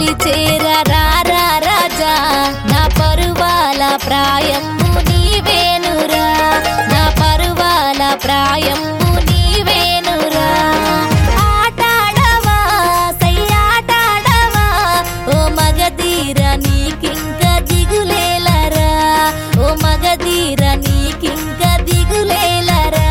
కొలిచేరా రారా రాజా నా పరువాల ప్రాయంబు నీవేనురా నా పరువాల ప్రాయంబు నీవేనురా ఆటాడవా సయ్యాటాడవా ఓ మగధీర నీకింక దిగులేలరా ఓ మగధీర నీకింక దిగులేలరా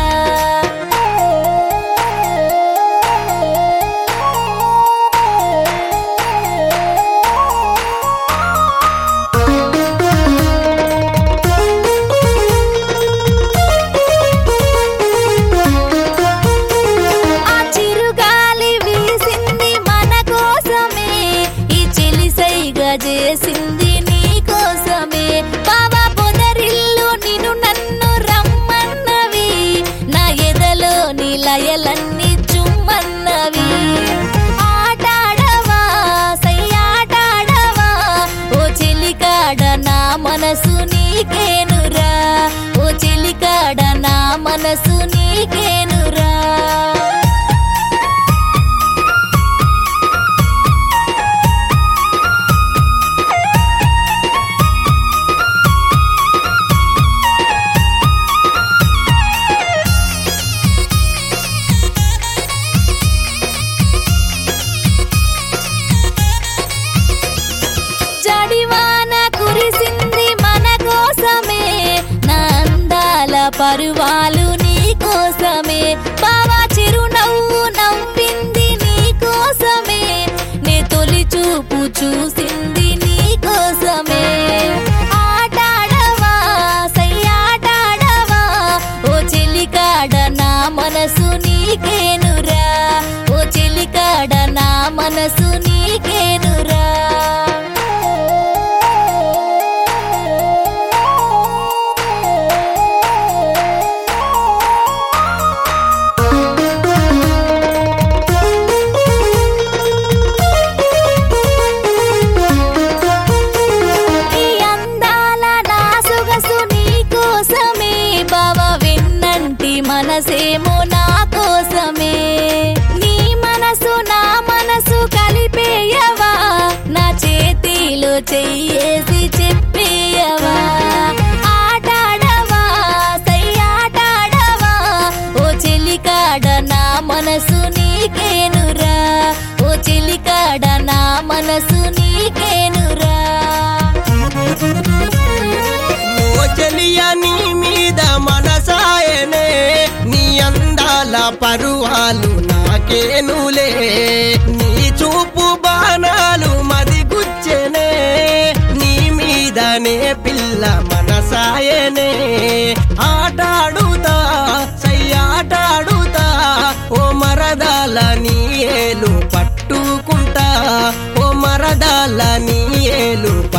ఆ చిరుగాలి వీసింది మన కోసమే ఈ చెలిసైగా చేసింది నీ కోసమే బావా పొదరిల్లు నిన్ను నన్ను రమ్మన్నవి నా ఎదలో నిలయలన్నీ చుమ్మన్నవి ఆటాడవా సయ్యాటాడవా ఓ చెలికాడ నా మనసు నీకేనురా ఓ చెలికాడ నా మనసు నీకేనురా జడివాన కురిసింది మన కోసమే నా అందాల పరువాలు నీ కోసమే బావా చిరునవ్వు నవ్వింది నీ కోసమే నే తొలి చూపు చూసింది నీ కోసమే ఆటాడవా సయ్యాటాడవా ఓ చెలికాడ నా మనసు నీకేనురా ఓ చెలికాడ నా మనసు నీకేనురా ఈ అందాల నా సొగసు నీ కోసమే బావ విన్నంటి మనసేమో నా కోసమే నీ మనసు నా మనసు కలిపేయవా నా చేతిలో చెయ్యేసి చెప్పేయవా ఆటాడవా సయ్యాటాడవా ఓ చెలికాడ నా మనసు నీకేనురా ఓ చెలికాడ నా మనసు నీకేనురా ఓ చెలియ నీ మీద మనసాయనే నీ అందాల పరువాలు నాకేనులే నీ చూపు బాణాలు మది గుచ్చెనే నీ మీదనే పిల్ల మనసాయనే ఆటాడుతా సయ్యాటాడుతా ఓ మరదాల నీ ఏలు పట్టుకుంటా ఓ మరదాల నీ ఏలు